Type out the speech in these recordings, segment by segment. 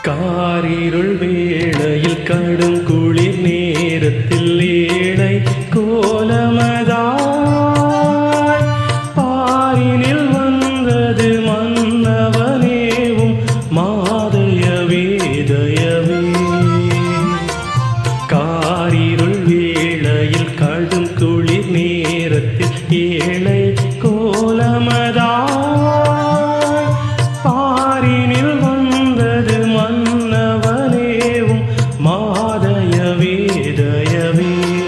காரிருள் வேளையில் கடும் குளிர் நேரத்தில் ஏழை கோலமதாய் பாரினில் வந்தது மன்னவனேவும் மாதயவே தயவே காரிருள் வேளையில் கடும் குளிர் நேரத்தில் ஏழை கோலமதாய் பாரினில் வந்தது மன்னவனேவும் மாதயவே தயவே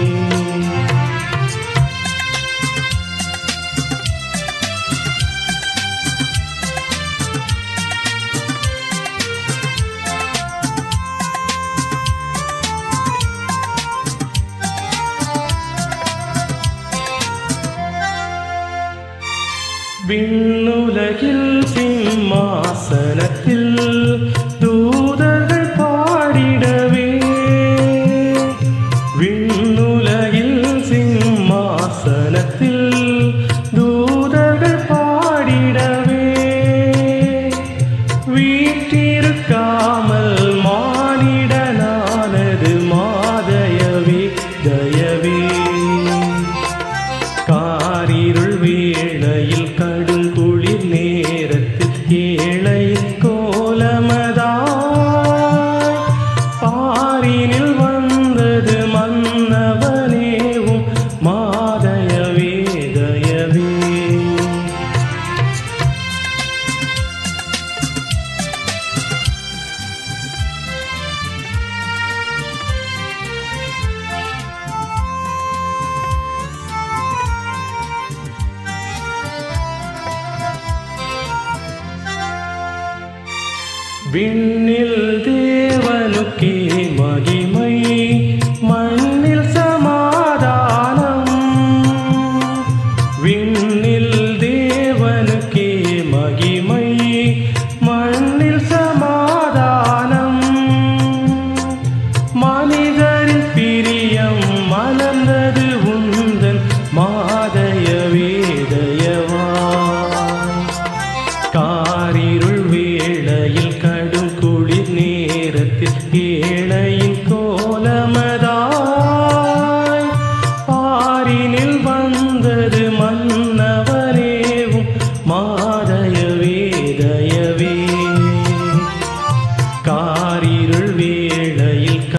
விண்ணுலகில் சிம்மாசனத்தில் தூதர்கள் பாடிடவே விண்ணுலகில் சிம்மாசனத்தில் தூதர்கள் பாடிடவே வீட்டிருக்காமல் மானிடனானது மாதயவே தயவே காரிருள் வேளையில் கடும் குளிர் நேரத்தில் ஏழை கோலமதாய் பாரினில் வந்தது மன்னவனேவும் மாதயவே தயவே விண்ணில் தேவனுக்கே மகிமை மண்ணில் சமாதானம் விண்